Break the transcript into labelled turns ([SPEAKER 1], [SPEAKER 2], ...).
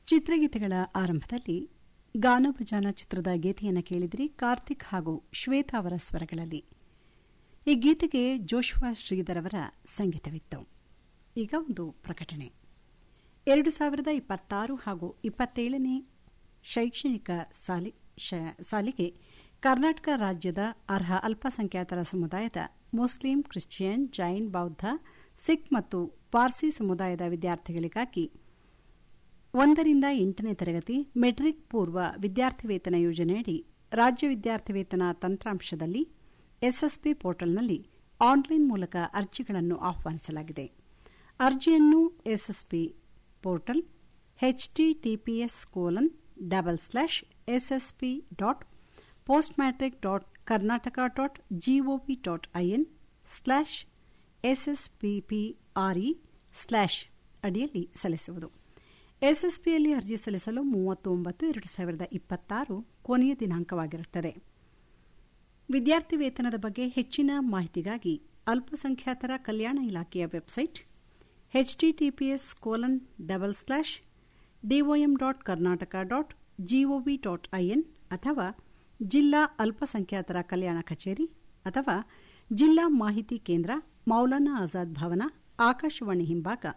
[SPEAKER 1] ಚಿತ್ರಗೀತೆಗಳ ಆರಂಭದಲ್ಲಿ ಗಾನಭಜಾನ ಚಿತ್ರದ ಗೀತೆಯನ್ನು ಕೇಳಿದ್ರಿ ಕಾರ್ತಿಕ್ ಹಾಗೂ ಶ್ವೇತಾ ಅವರ ಸ್ವರಗಳಲ್ಲಿ ಈ ಗೀತೆಗೆ ಜೋಶ್ವಾ ಶ್ರೀಧರ್ ಅವರ ಸಂಗೀತವಿತ್ತು ಈಗ ಒಂದು ಪ್ರಕಟಣೆ ಎರಡು ಸಾವಿರದ ಇಪ್ಪತ್ತಾರು ಹಾಗೂ ಇಪ್ಪತ್ತೇಳನೇ ಶೈಕ್ಷಣಿಕ ಸಾಲಿ ಸಾಲಿಗೆ ಕರ್ನಾಟಕ ರಾಜ್ಯದ ಅರ್ಹ ಅಲ್ಪಸಂಖ್ಯಾತರ ಸಮುದಾಯದ ಮುಸ್ಲಿಂ ಕ್ರಿಶ್ಚಿಯನ್ ಜೈನ್ ಬೌದ್ಧ ಸಿಖ್ ಮತ್ತು ಪಾರ್ಸಿ ಸಮುದಾಯದ ವಿದ್ಯಾರ್ಥಿಗಳಿಗಾಗಿ ಒಂದರಿಂದ ಎಂಟನೇ ತರಗತಿ ಮೆಟ್ರಿಕ್ ಪೂರ್ವ ವಿದ್ಯಾರ್ಥಿ ವೇತನ ಯೋಜನೆಯಡಿ ರಾಜ್ಯ ವಿದ್ಯಾರ್ಥಿ ವೇತನ ತಂತ್ರಾಂಶದಲ್ಲಿ ಎಸ್ಎಸ್ಪಿ ಪೋರ್ಟಲ್ನಲ್ಲಿ ಆನ್ಲೈನ್ ಮೂಲಕ ಅರ್ಜಿಗಳನ್ನು ಆಹ್ವಾನಿಸಲಾಗಿದೆ ಅರ್ಜಿಯನ್ನು SSP portal HTTPS colon double slash SSP dot post matric dot Karnataka dot GOV dot IN slash SSPPRE slash ಅಡಿಯಲ್ಲಿ ಸಲ್ಲಿಸುವುದು ಎಸ್ಎಸ್ಪಿಯಲ್ಲಿ ಅರ್ಜಿ ಸಲ್ಲಿಸಲು ಮೂವತ್ತು ಒಂಬತ್ತು ಎರಡು ಸಾವಿರದ ಇಪ್ಪತ್ತಾರು ಕೊನೆಯ ದಿನಾಂಕವಾಗಿರುತ್ತದೆ ವಿದ್ಯಾರ್ಥಿ ವೇತನದ ಬಗ್ಗೆ ಹೆಚ್ಚಿನ ಮಾಹಿತಿಗಾಗಿ ಅಲ್ಪಸಂಖ್ಯಾತರ ಕಲ್ಯಾಣ ಇಲಾಖೆಯ website HTTPS colon double slash DOM dot Karnataka dot GOV dot IN ಅಥವಾ ಜಿಲ್ಲಾ ಅಲ್ಪಸಂಖ್ಯಾತರ ಕಲ್ಯಾಣ ಕಚೇರಿ ಅಥವಾ ಜಿಲ್ಲಾ ಮಾಹಿತಿ ಕೇಂದ್ರ ಮೌಲಾನಾ ಆಜಾದ್ ಭವನ ಆಕಾಶವಾಣಿ ಹಿಂಭಾಗ